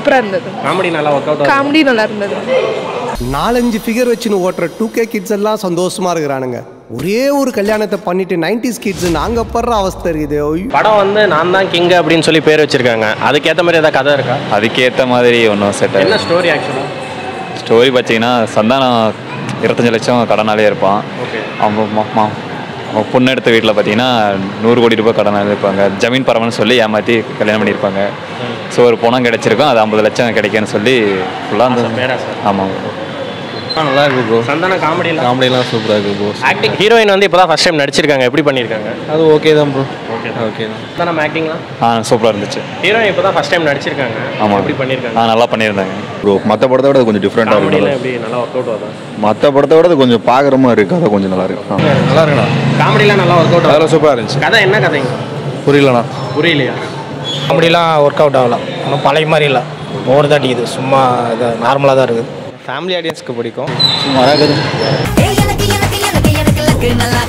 சூப்பராக இருந்தது காமெடி நல்லா ஒர்க் அவுட் காமெடி நல்லா இருந்தது நாலஞ்சு ஃபிகர் வச்சுன்னு ஓட்டுற டூ கே கிட்ஸ் எல்லாம் சந்தோஷமா இருக்கிறானுங்க ஒரே ஒரு கல்யாணத்தை பண்ணிட்டு நைன்டிஸ் கிட்ஸ் நாங்க படுற அவஸ்தை இருக்குது ஐயோ. படம் வந்து நான் தான் கிங் அப்படின்னு சொல்லி பேர் வச்சிருக்காங்க அதுக்கேற்ற மாதிரி ஏதாவது கதை இருக்கா அதுக்கேற்ற மாதிரி ஒன்றும் செட் என்ன ஸ்டோரி ஆக்சுவலாக ஸ்டோரி பார்த்தீங்கன்னா சந்தானம் இருபத்தஞ்சு லட்சம் கடனாலே இருப்பான் ஓகே அவங்க மா- மா- அவங்க பொண்ணு எடுத்த வீட்டில் பார்த்தீங்கன்னா நூறு கோடி ரூபாய் கடனாக இருப்பாங்க ஜமீன் பரவன்னு சொல்லி ஏமாற்றி கல்யாணம் பண்ணியிருப்பாங்க ஸோ ஒரு பணம் கிடைச்சிருக்கும் அது ஐம்பது லட்சம் கிடைக்குன்னு சொல்லி ஃபுல்லாக அந்த பேரா சார் ஆமாம் நல்லா இருக்கு ப்ரோ சந்தான காமெடியில் காமெடிலாம் சூப்பராக இருக்கு ப்ரோ ஆக்டிங் ஹீரோயின் வந்து இப்போ தான் ஃபஸ்ட் டைம் நடிச்சிருக்காங்க எப்படி பண்ணியிருக்காங்க அது ஓகே தான் ப்ரோ ஓகே ஓகே தான் சந்தானம் ஆக்டிங்லாம் ஆ சூப்பராக இருந்துச்சு ஹீரோயின் இப்போ தான் ஃபஸ்ட் டைம் நடிச்சிருக்காங்க ஆமாம் எப்படி பண்ணியிருக்காங்க ஆ நல்லா பண்ணியிருந்தாங்க ப்ரோ மற்ற படத்தை விட அது கொஞ்சம் டிஃப்ரெண்ட்டாக காமெடியில் இருக்கு எப்படி நல்லா ஒர்க் அவுட் ஆகுதா மற்ற படத்தை விட அது கொஞ்சம் பார்க்குற மாதிரி இருக்கு அதை கொஞ்சம் நல்லா இருக்கு ஆ. நல்லா இருக்குண்ணா காமெடிலாம் நல்லா ஒர்க் அவுட் ஆகும் அதெல்லாம் சூப்பராக இருந்துச்சு கதை என்ன கதைங்க புரியலண்ணா புரியலையா காமெடிலாம் ஒர்க் அவுட் ஆகலாம் ஒன்றும் பழைய மாதிரி இல்லை ஓவர் தாட்டிக்குது சும்மா இது நார்மலாக தான் இருக்குது ஃபேமிலி ஆடியன்ஸ்க்கு பிடிக்கும் ஏய், எனக்கு எனக்கு எனக்கு எனக்கு லக்கு நல்லா